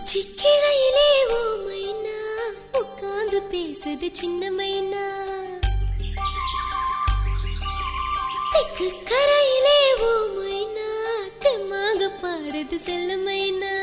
உச்சிக்கிளையிலே ஓ மைனா உட்கார்ந்து பேசுது சின்ன மைனா தெக்கு கரையிலே ஓ மைனா தெம்மாக பாடுது செல்ல மைனா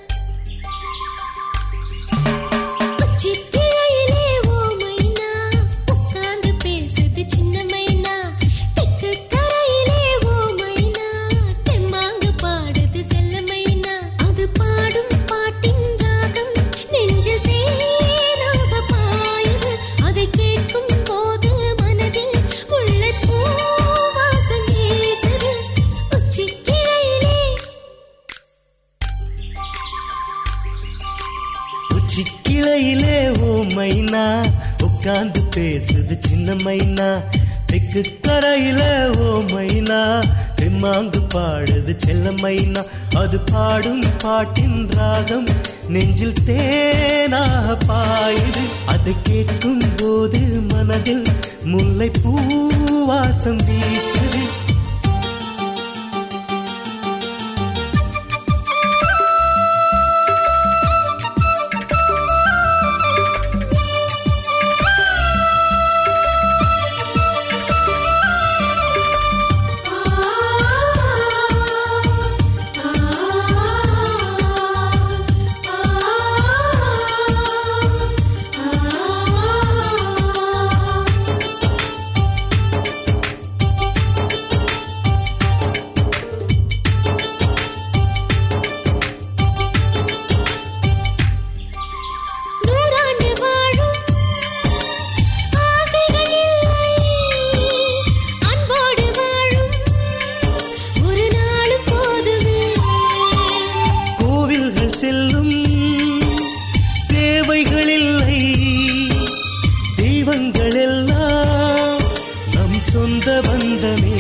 உச்சிக்கிளையிலே ஓ மைனா உட்கார்ந்து பேசுது சின்ன மைனா தெக்கு கரையிலே ஓ மைனா தெம்மாங்கு பாடுது செல்ல மைனா அது பாடும் பாட்டின் ராகம் நெஞ்சில் தேனாக பாயுது அதை கேட்கும் போது மனதில் முல்லைப்பூ வாசம் வீசுது உச்சிக்கிளையிலே உச்சி கிளையிலே ஓ மைனா உட்கார்ந்து பேசுது சின்ன மைனா தெக்கு கரையில ஓ மைனா தெம்மாங்கு பாடுது செல்ல மைனா அது பாடும் பாட்டின் ராகம் நெஞ்சில் தேனாக பாயுது அதை கேட்கும் போது மனதில் முல்லை பூவாசம் வீசுது நூறாண்டு வாழும் ஆசைகள் இல்லை அன்போடு வாழும் ஒரு நாளும் போதுமே கோவில்கள் செல்லும் தேவைகள் இல்லை தெய்வங்கள் எல்லாம் நம் சொந்த பந்தமே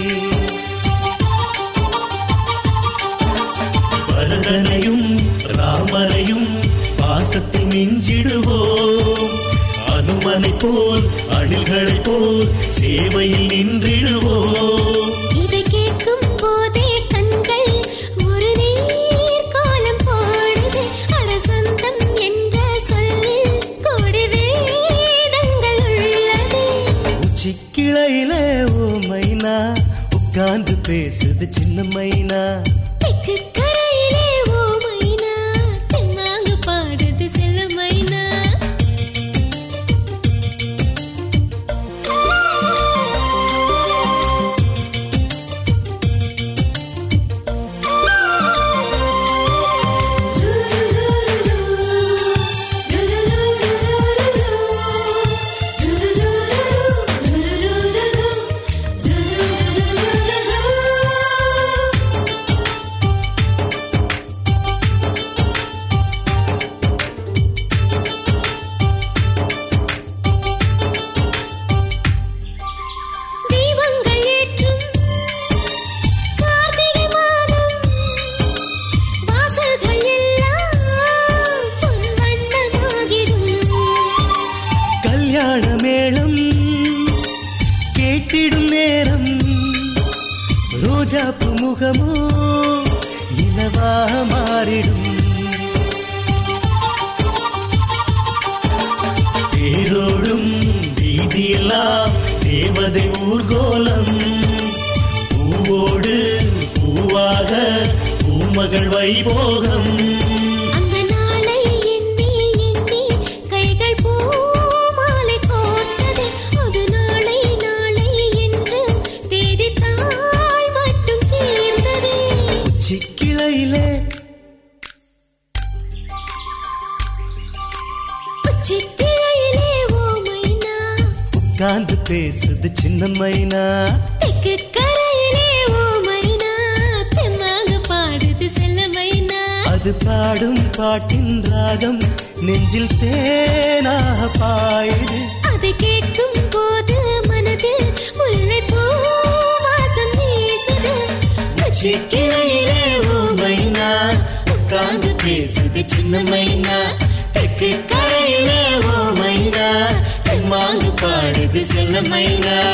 பரதனையும் ராமரையும் பாசத்தில் மிஞ்சிடுவோம் அனுமனை போல் அணில்களைப் போல் சேவையில் நின்றிடுவோம் இதை கேட்கும் போதே கண்கள் ஒரு நீர் கோலம் போடுது அட சொந்தம் என்ற சொல்லில் கோடி வேதங்கள் உள்ளது உச்சி கிளையில ஓ மைனா உட்கார்ந்து பேசுது சின்ன மைனா தெக்கு கரையிலே ஓ மைனா தென்னாங்கு பாடுது செல்ல மைனா தீபங்கள் ஏற்றும் கார்த்திகை மாதம் வாசல்கள் எல்லாம் பொன் வண்ணமாகிடும் கல்யாண மேளம் கேட்டிடும் நேரம் ரோஜாப்பு முகமோ இலவாக மாறிடும் தேரோடும் வீதியெல்லாம் தேவதை ஊர்கோலம் பூவோடு பூவாக பூமகள் வைபோகம் அந்த நாளை எண்ணி எண்ணி கைகள் பூமாலை கோர்த்தது அது நாளை நாளை என்று தேதி தாய் மட்டும் தீர்ந்ததே உச்சி கிளையிலே உச்சிக்கிளையிலே ஓ மைனா உட்கார்ந்து பேசுது சின்ன மைனா தெக்கு கரையிலே ஓ மைனா தெம்மாக பாடுது செல்ல மைனா அது பாடும் பாட்டின் ராகம் நெஞ்சில் தேனாக பாயுது அதை கேட்கும் போது மனதில் முல்லைப்பூ வாசம் வீசுது உச்சிக்கிளையிலே ஓ மைனா உட்கார்ந்து பேசுது சின்ன மைனா தெற்கு கரையிலே ஓ மைனா தெம்மாங்கு பாடுது செல்ல மைனா